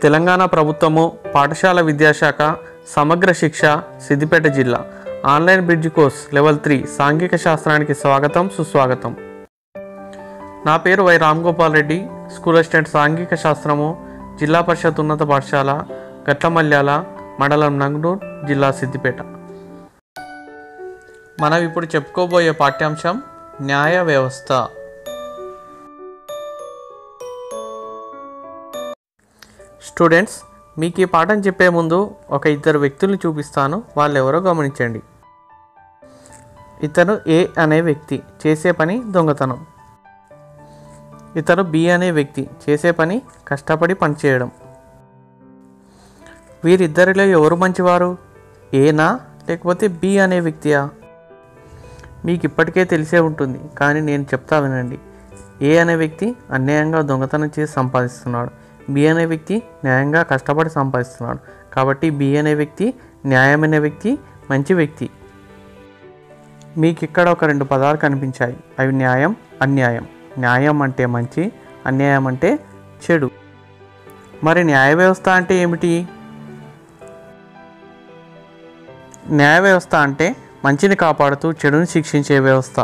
తెలంగాణ ప్రభుత్వము పాఠశాల విద్యాశాఖ సమగ్ర శిక్ష సిద్దిపేట జిల్లా online bridge course level three సాంఘిక శాస్త్రానికి స్వాగతం సుస్వాగతం నా పేరు Y Ram Gopal Reddy school assistant సాంఘిక శాస్త్రము జిల్లా పరిషత్ ఉన్నత పాఠశాల గట్లమల్యాల మండలం నంగనూర్ జిల్లా సిద్దిపేట మనం ఇప్పుడు చెప్పుకోబోయే పాఠ్యాంశం న్యాయ వ్యవస్థ స్టూడెంట్స్ మీకు ఈ పాఠం చెప్పే ముందు ఒక ఇద్దరు వ్యక్తుల్ని చూపిస్తాను వాళ్ళు ఎవరో గమనించండి ఇతను ఏ అనే వ్యక్తి చేసే పని దొంగతనం ఇతను బి అనే వ్యక్తి చేసే పని కష్టపడి పనిచేయడం వీరిద్దరిలో ఎవరు మంచివారు ఏనా లేకపోతే బి అనే వ్యక్తియా మీకు ఇప్పటికే తెలిసే ఉంటుంది కానీ నేను చెప్తా వినండి ఏ అనే వ్యక్తి అన్యాయంగా దొంగతనం చేసి సంపాదిస్తున్నాడు బి అనే వ్యక్తి న్యాయంగా కష్టపడి సంపాదిస్తున్నాడు కాబట్టి బి అనే వ్యక్తి న్యాయమైన వ్యక్తి మంచి వ్యక్తి మీకు ఇక్కడ ఒక రెండు పదాలు కనిపించాయి అవి న్యాయం అన్యాయం న్యాయం అంటే మంచి అన్యాయం అంటే చెడు మరి న్యాయ వ్యవస్థ అంటే ఏమిటి న్యాయ వ్యవస్థ అంటే మంచిని కాపాడుతూ చెడుని శిక్షించే వ్యవస్థ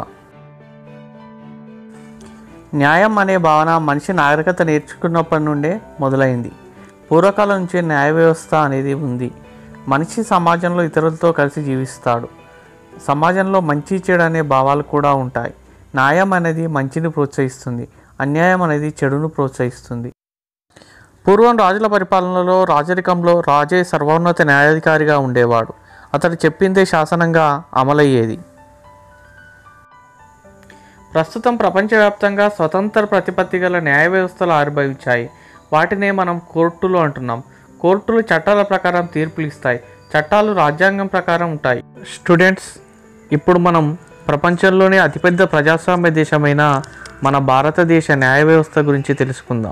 న్యాయం అనే భావన మనిషి నాగరికత నేర్చుకున్నప్పటి నుండే మొదలైంది పూర్వకాలం నుంచే న్యాయ వ్యవస్థ అనేది ఉంది మనిషి సమాజంలో ఇతరులతో కలిసి జీవిస్తాడు సమాజంలో మంచి చెడు అనే భావాలు కూడా ఉంటాయి న్యాయం అనేది మంచిని ప్రోత్సహిస్తుంది అన్యాయం అనేది చెడును ప్రోత్సహిస్తుంది పూర్వం రాజుల పరిపాలనలో రాజరికంలో రాజే సర్వోన్నత న్యాయాధికారిగా ఉండేవాడు అతడు చెప్పిందే శాసనంగా అమలయ్యేది ప్రస్తుతం ప్రపంచవ్యాప్తంగా స్వతంత్ర ప్రతిపత్తి గల న్యాయ వ్యవస్థలు ఆవిర్భవించాయి వాటినే మనం కోర్టులు అంటున్నాం కోర్టులు చట్టాల ప్రకారం తీర్పులు ఇస్తాయి చట్టాలు రాజ్యాంగం ప్రకారం ఉంటాయి స్టూడెంట్స్ ఇప్పుడు మనం ప్రపంచంలోనే అతిపెద్ద ప్రజాస్వామ్య దేశమైన మన భారతదేశ న్యాయ వ్యవస్థ గురించి తెలుసుకుందాం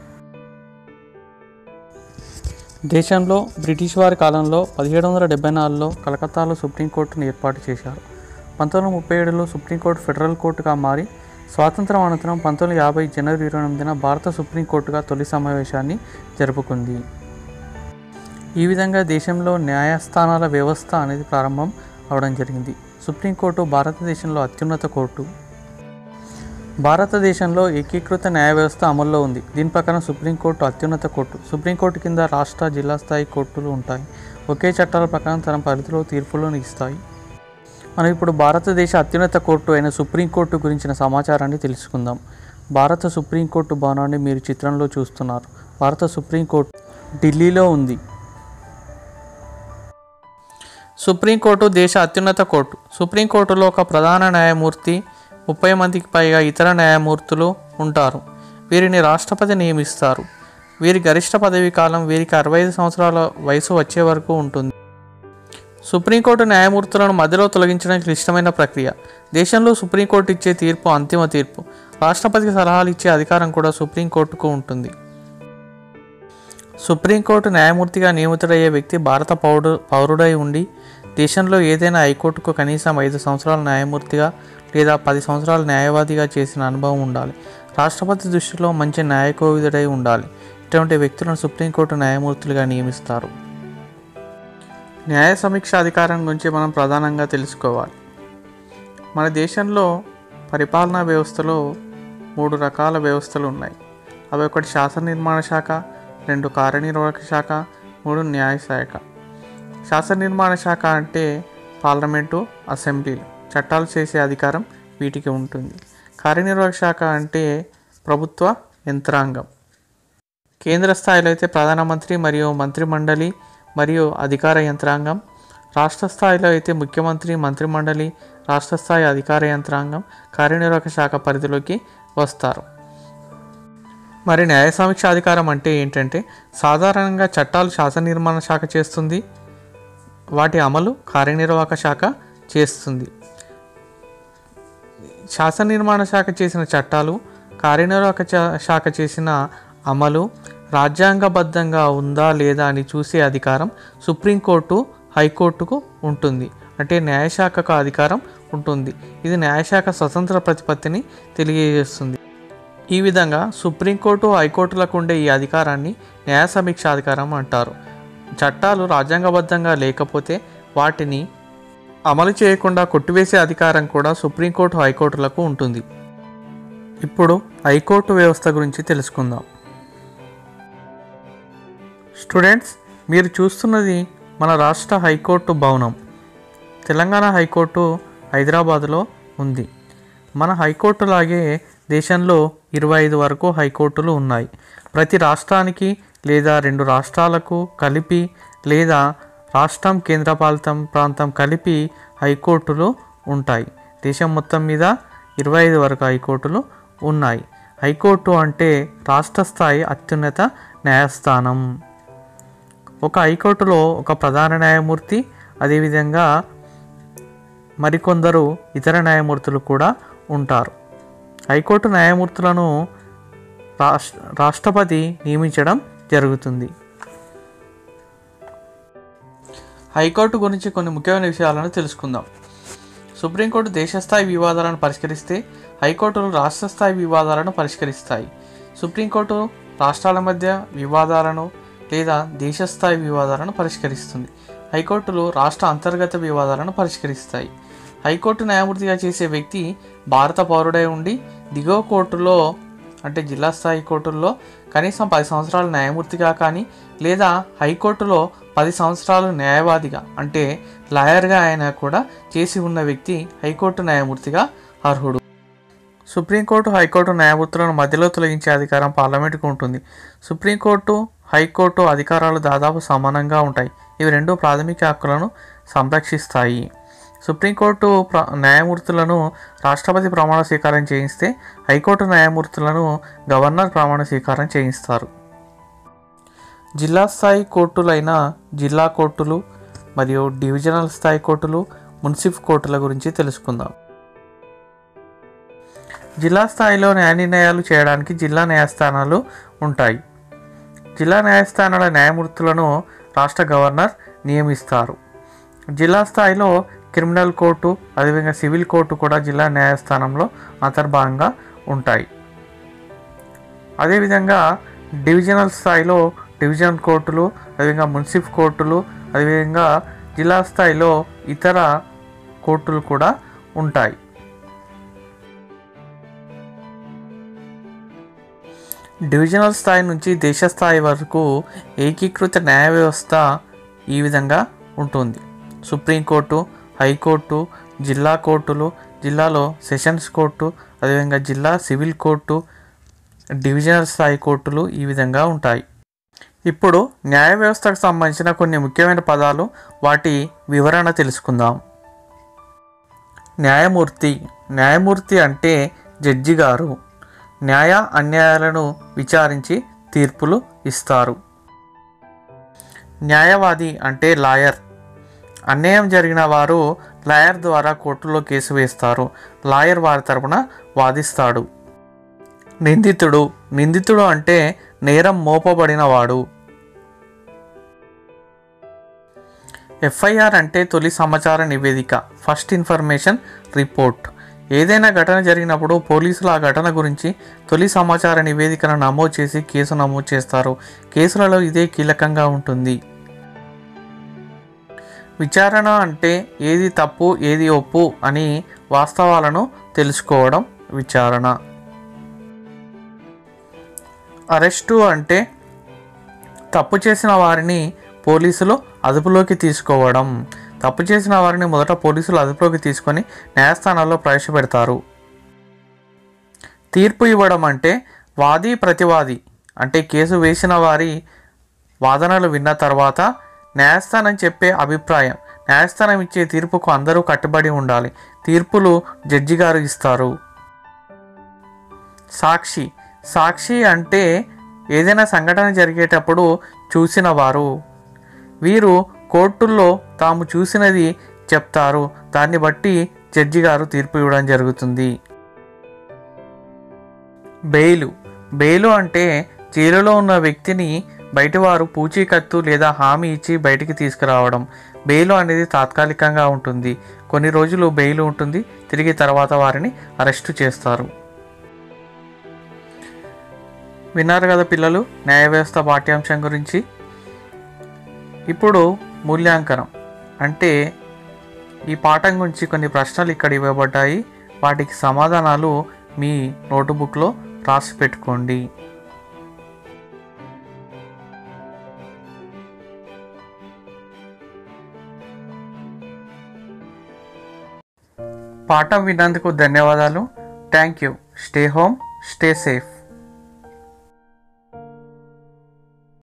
దేశంలో బ్రిటిష్ వారి కాలంలో పదిహేడు వందల డెబ్బై నాలుగులో కలకత్తాలో సుప్రీంకోర్టును ఏర్పాటు చేశారు పంతొమ్మిది వందల ముప్పై ఏడులో సుప్రీంకోర్టు ఫెడరల్ కోర్టుగా మారి స్వాతంత్రం అనంతరం పంతొమ్మిది యాభై జనవరి ఇరవై ఎనిమిదిన భారత సుప్రీంకోర్టుగా తొలి సమావేశాన్ని జరుపుకుంది ఈ విధంగా దేశంలో న్యాయస్థానాల వ్యవస్థ అనేది ప్రారంభం అవడం జరిగింది సుప్రీంకోర్టు భారతదేశంలో అత్యున్నత కోర్టు భారతదేశంలో ఏకీకృత న్యాయ వ్యవస్థ అమల్లో ఉంది దీని ప్రకారం సుప్రీంకోర్టు అత్యున్నత కోర్టు సుప్రీంకోర్టు కింద రాష్ట్ర జిల్లా స్థాయి కోర్టులు ఉంటాయి ఒకే చట్టాల ప్రకారం తన పరిధిలో తీర్పులను ఇస్తాయి మనం ఇప్పుడు భారతదేశ అత్యున్నత కోర్టు అయిన సుప్రీంకోర్టు గురించిన సమాచారాన్ని తెలుసుకుందాం భారత సుప్రీంకోర్టు భవనాన్ని మీరు చిత్రంలో చూస్తున్నారు భారత సుప్రీంకోర్టు ఢిల్లీలో ఉంది సుప్రీంకోర్టు దేశ అత్యున్నత కోర్టు సుప్రీంకోర్టులో ఒక ప్రధాన న్యాయమూర్తి ముప్పై మందికి పైగా ఇతర న్యాయమూర్తులు ఉంటారు వీరిని రాష్ట్రపతి నియమిస్తారు వీరి గరిష్ట పదవీ కాలం వీరికి అరవై ఐదు సంవత్సరాల వయసు వచ్చే వరకు ఉంటుంది సుప్రీంకోర్టు న్యాయమూర్తులను మధ్యలో తొలగించడం క్లిష్టమైన ప్రక్రియ దేశంలో సుప్రీంకోర్టు ఇచ్చే తీర్పు అంతిమ తీర్పు రాష్ట్రపతికి సలహాలు ఇచ్చే అధికారం కూడా సుప్రీంకోర్టుకు ఉంటుంది సుప్రీంకోర్టు న్యాయమూర్తిగా నియమితుడయ్యే వ్యక్తి భారత పౌరు పౌరుడై ఉండి దేశంలో ఏదైనా హైకోర్టుకు కనీసం ఐదు సంవత్సరాల న్యాయమూర్తిగా లేదా పది సంవత్సరాల న్యాయవాదిగా చేసిన అనుభవం ఉండాలి రాష్ట్రపతి దృష్టిలో మంచి న్యాయకోవిదుడై ఉండాలి ఇటువంటి వ్యక్తులను సుప్రీంకోర్టు న్యాయమూర్తులుగా నియమిస్తారు న్యాయ సమీక్ష అధికారం గురించి మనం ప్రధానంగా తెలుసుకోవాలి మన దేశంలో పరిపాలనా వ్యవస్థలో మూడు రకాల వ్యవస్థలు ఉన్నాయి అవి ఒకటి శాసన నిర్మాణ శాఖ రెండు కార్యనిర్వాహక శాఖ మూడు న్యాయ శాఖ శాసన నిర్మాణ శాఖ అంటే పార్లమెంటు అసెంబ్లీలు చట్టాలు చేసే అధికారం వీటికి ఉంటుంది కార్యనిర్వాహక శాఖ అంటే ప్రభుత్వ యంత్రాంగం కేంద్ర స్థాయిలో అయితే ప్రధానమంత్రి మరియు మంత్రిమండలి మరియు అధికార యంత్రాంగం రాష్ట్ర స్థాయిలో అయితే ముఖ్యమంత్రి మంత్రిమండలి రాష్ట్ర స్థాయి అధికార యంత్రాంగం కార్యనిర్వాహక శాఖ పరిధిలోకి వస్తారు మరి న్యాయ సమీక్ష అధికారం అంటే ఏంటంటే సాధారణంగా చట్టాలు శాసన నిర్మాణ శాఖ చేస్తుంది వాటి అమలు కార్యనిర్వాహక శాఖ చేస్తుంది శాసన నిర్మాణ శాఖ చేసిన చట్టాలు కార్యనిర్వాహక చా- శాఖ చేసిన అమలు రాజ్యాంగబద్ధంగా ఉందా లేదా అని చూసే అధికారం సుప్రీంకోర్టు హైకోర్టుకు ఉంటుంది అంటే న్యాయశాఖకు అధికారం ఉంటుంది ఇది న్యాయశాఖ స్వతంత్ర ప్రతిపత్తిని తెలియజేస్తుంది ఈ విధంగా సుప్రీంకోర్టు హైకోర్టులకు ఉండే ఈ అధికారాన్ని న్యాయ సమీక్ష అధికారం అంటారు చట్టాలు రాజ్యాంగబద్ధంగా లేకపోతే వాటిని అమలు చేయకుండా కొట్టివేసే అధికారం కూడా సుప్రీంకోర్టు హైకోర్టులకు ఉంటుంది ఇప్పుడు హైకోర్టు వ్యవస్థ గురించి తెలుసుకుందాం స్టూడెంట్స్ మీరు చూస్తున్నది మన రాష్ట్ర హైకోర్టు భవనం తెలంగాణ హైకోర్టు హైదరాబాదులో ఉంది మన హైకోర్టు లాగే దేశంలో ఇరవై ఐదు వరకు హైకోర్టులు ఉన్నాయి ప్రతి రాష్ట్రానికి లేదా రెండు రాష్ట్రాలకు కలిపి లేదా రాష్ట్రం కేంద్రపాలితం ప్రాంతం కలిపి హైకోర్టులు ఉంటాయి దేశం మొత్తం మీద ఇరవై ఐదు వరకు హైకోర్టులు ఉన్నాయి హైకోర్టు అంటే రాష్ట్ర స్థాయి అత్యున్నత న్యాయస్థానం ఒక హైకోర్టులో ఒక ప్రధాన న్యాయమూర్తి అదేవిధంగా మరికొందరు ఇతర న్యాయమూర్తులు కూడా ఉంటారు హైకోర్టు న్యాయమూర్తులను రాష్ట్ర రాష్ట్రపతి నియమించడం జరుగుతుంది హైకోర్టు గురించి కొన్ని ముఖ్యమైన విషయాలను తెలుసుకుందాం సుప్రీంకోర్టు దేశస్థాయి వివాదాలను పరిష్కరిస్తే హైకోర్టులు రాష్ట్ర స్థాయి వివాదాలను పరిష్కరిస్తాయి సుప్రీంకోర్టు రాష్ట్రాల మధ్య వివాదాలను లేదా దేశస్థాయి వివాదాలను పరిష్కరిస్తుంది హైకోర్టులు రాష్ట్ర అంతర్గత వివాదాలను పరిష్కరిస్తాయి హైకోర్టు న్యాయమూర్తిగా చేసే వ్యక్తి భారత పౌరుడై ఉండి దిగువ కోర్టులో అంటే జిల్లా స్థాయి కోర్టుల్లో కనీసం పది సంవత్సరాలు న్యాయమూర్తిగా కానీ లేదా హైకోర్టులో పది సంవత్సరాలు న్యాయవాదిగా అంటే లాయర్గా అయినా కూడా చేసి ఉన్న వ్యక్తి హైకోర్టు న్యాయమూర్తిగా అర్హుడు సుప్రీంకోర్టు హైకోర్టు న్యాయమూర్తులను మధ్యలో తొలగించే అధికారం పార్లమెంటుకు ఉంటుంది సుప్రీంకోర్టు హైకోర్టు అధికారాలు దాదాపు సమానంగా ఉంటాయి ఇవి రెండు ప్రాథమిక హక్కులను సంరక్షిస్తాయి సుప్రీంకోర్టు ప్ర న్యాయమూర్తులను రాష్ట్రపతి ప్రమాణ స్వీకారం చేయిస్తే హైకోర్టు న్యాయమూర్తులను గవర్నర్ ప్రమాణ స్వీకారం చేయిస్తారు జిల్లా స్థాయి కోర్టులైన జిల్లా కోర్టులు మరియు డివిజనల్ స్థాయి కోర్టులు మున్సిఫ్ కోర్టుల గురించి తెలుసుకుందాం జిల్లా స్థాయిలో న్యాయ నిర్ణయాలు చేయడానికి జిల్లా న్యాయస్థానాలు ఉంటాయి జిల్లా న్యాయస్థానాల న్యాయమూర్తులను రాష్ట్ర గవర్నర్ నియమిస్తారు జిల్లా స్థాయిలో క్రిమినల్ కోర్టు అదేవిధంగా సివిల్ కోర్టు కూడా జిల్లా న్యాయస్థానంలో అంతర్భాగంగా ఉంటాయి అదేవిధంగా డివిజనల్ స్థాయిలో డివిజనల్ కోర్టులు అదేవిధంగా మున్సిఫ్ కోర్టులు అదేవిధంగా జిల్లా స్థాయిలో ఇతర కోర్టులు కూడా ఉంటాయి డివిజనల్ స్థాయి నుంచి దేశ స్థాయి వరకు ఏకీకృత న్యాయ వ్యవస్థ ఈ విధంగా ఉంటుంది సుప్రీంకోర్టు హైకోర్టు జిల్లా కోర్టులు జిల్లాలో సెషన్స్ కోర్టు అదేవిధంగా జిల్లా సివిల్ కోర్టు డివిజనల్ స్థాయి కోర్టులు ఈ విధంగా ఉంటాయి ఇప్పుడు న్యాయ వ్యవస్థకు సంబంధించిన కొన్ని ముఖ్యమైన పదాలు వాటి వివరణ తెలుసుకుందాం న్యాయమూర్తి న్యాయమూర్తి అంటే జడ్జి గారు న్యాయ అన్యాయాలను విచారించి తీర్పులు ఇస్తారు న్యాయవాది అంటే లాయర్ అన్యాయం జరిగిన వారు లాయర్ ద్వారా కోర్టులో కేసు వేస్తారు లాయర్ వారి తరపున వాదిస్తాడు నిందితుడు నిందితుడు అంటే నేరం మోపబడినవాడు ఎఫ్ఐఆర్ అంటే తొలి సమాచార నివేదిక ఫస్ట్ ఇన్ఫర్మేషన్ రిపోర్ట్ ఏదైనా ఘటన జరిగినప్పుడు పోలీసులు ఆ ఘటన గురించి తొలి సమాచార నివేదికను నమోదు చేసి కేసు నమోదు చేస్తారు కేసులలో ఇదే కీలకంగా ఉంటుంది విచారణ అంటే ఏది తప్పు ఏది ఒప్పు అని వాస్తవాలను తెలుసుకోవడం విచారణ అరెస్టు అంటే తప్పు చేసిన వారిని పోలీసులు అదుపులోకి తీసుకోవడం తప్పు చేసిన వారిని మొదట పోలీసులు అదుపులోకి తీసుకొని న్యాయస్థానాల్లో ప్రవేశపెడతారు తీర్పు ఇవ్వడం అంటే వాది ప్రతివాది అంటే కేసు వేసిన వారి వాదనలు విన్న తర్వాత న్యాయస్థానం చెప్పే అభిప్రాయం న్యాయస్థానం ఇచ్చే తీర్పుకు అందరూ కట్టుబడి ఉండాలి తీర్పులు జడ్జి గారు ఇస్తారు సాక్షి సాక్షి అంటే ఏదైనా సంఘటన జరిగేటప్పుడు చూసిన వారు వీరు కోర్టుల్లో తాము చూసినది చెప్తారు దాన్ని బట్టి జడ్జి గారు తీర్పు ఇవ్వడం జరుగుతుంది బెయిలు బెయిలు అంటే జైలులో ఉన్న వ్యక్తిని బయటివారు పూచీకత్తు లేదా హామీ ఇచ్చి బయటికి తీసుకురావడం బెయిలు అనేది తాత్కాలికంగా ఉంటుంది కొన్ని రోజులు బెయిలు ఉంటుంది తిరిగి తర్వాత వారిని అరెస్టు చేస్తారు విన్నారు కదా పిల్లలు న్యాయ వ్యవస్థ పాఠ్యాంశం గురించి ఇప్పుడు మూల్యాంకనం అంటే ఈ పాఠం గురించి కొన్ని ప్రశ్నలు ఇక్కడ ఇవ్వబడ్డాయి వాటికి సమాధానాలు మీ నోటుబుక్లో రాసి పెట్టుకోండి పాఠం విన్నందుకు ధన్యవాదాలు thank you stay home stay safe